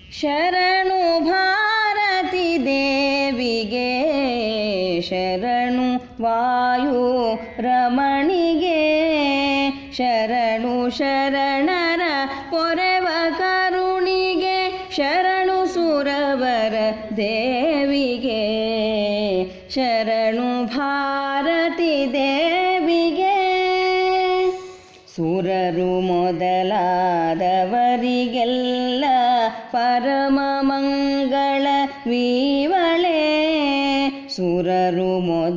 ಶರಣು ಭಾರತಿ ದೇವಿಗೆ ಶರಣು ವಾಯು ರಮಣಿಗೆ ಶರಣು ಶರಣರ ಪೊರೆವ ಕರುಣಿಗೆ ಶರಣು ಸುರವರ ದೇವಿಗೆ ಶರಣು ಭಾರತಿ ದೇವಿಗೆ ಸುರರು ಮೊದಲಾದವರಿಗೆಲ್ಲ ಪರಮ ಮಂಗಳ ವೀವಳೆ ಸುರರು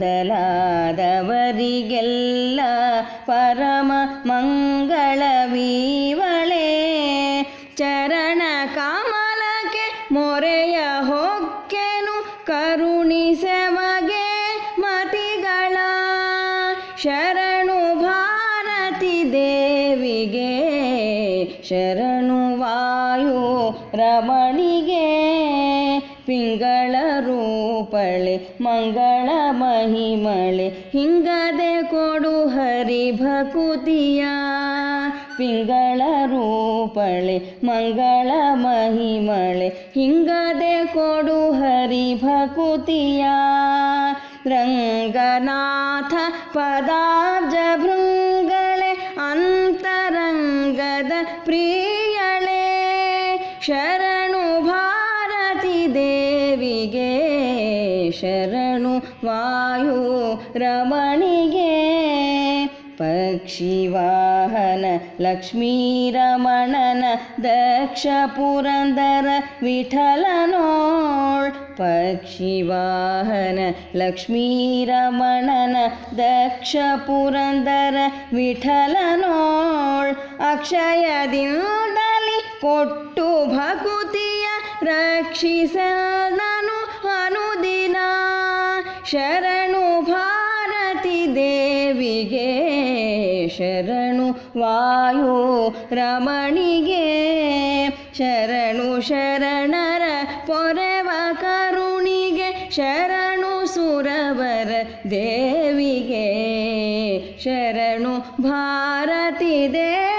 ಮೊದಲಾದವರಿಗೆಲ್ಲ ಪರಮ ಮಂಗಳ ವೀವಳೆ ಚರಣ ಕಮಲಕ್ಕೆ ಮೊರೆಯ ಹೊಕ್ಕೆನು ಕರುಣಿಸೆಮಗೆ ಮತಿಗಳ ಶರಣು ಭಾರತಿ ದೇವಿಗೆ ಶರಣು ವಾಯು ರಮಣಿಗೆ ಪಿಂಗಳ ರೂಪಳೆ ಮಂಗಳ ಮಹಿಮಳೆ ಹಿಂಗದೆ ಕೊಡು ಹರಿ ಭಕುತಿಯ ಪಿಂಗಳ ರೂಪಳೆ ಮಂಗಳ ಮಹಿಮಳೆ ಹಿಂಗದೆ ಕೊಡು ಹರಿ ಭಕುತಿಯ ರಂಗನಾಥ ಪದಾಬ್ಜ ಭೃಂಗಳೆ ಅಂತರಂಗದ ಪ್ರಿಯಳೆ ಶರಣು ಭಾರತಿ ದೇವಿಗೆ ಶರಣು ವಾಯು ರಮಣಿಗೆ ಪಕ್ಷಿ ವಾಹನ ಲಕ್ಷ್ಮೀ ರಮಣನ ದಕ್ಷ ಪುರಂದರ ವಿಠಲನೋಳ್ ಪಕ್ಷಿ ವಾಹನ ಲಕ್ಷ್ಮೀ ರಮಣನ ದಕ್ಷ ಪುರಂದರ ವಿಠಲನೋಳ್ ಅಕ್ಷಯದಿಂದಲಿ ಕೊಟ್ಟು ಭಕುತಿಯ ರಕ್ಷಿಸದನು ಅನುದಿನ ಶರಣು ಭಾರತಿ ದೇವಿಗೆ ಶರಣು ವಾಯು ರಮಣಿಗೆ ಶರಣು ಶರಣರ ಪೊರೆವ ಕರುಣಿಗೆ ಶರಣು ಸುರವರ ದೇವಿಗೆ ಶರಣು ಭಾರತಿ ದೇವಿ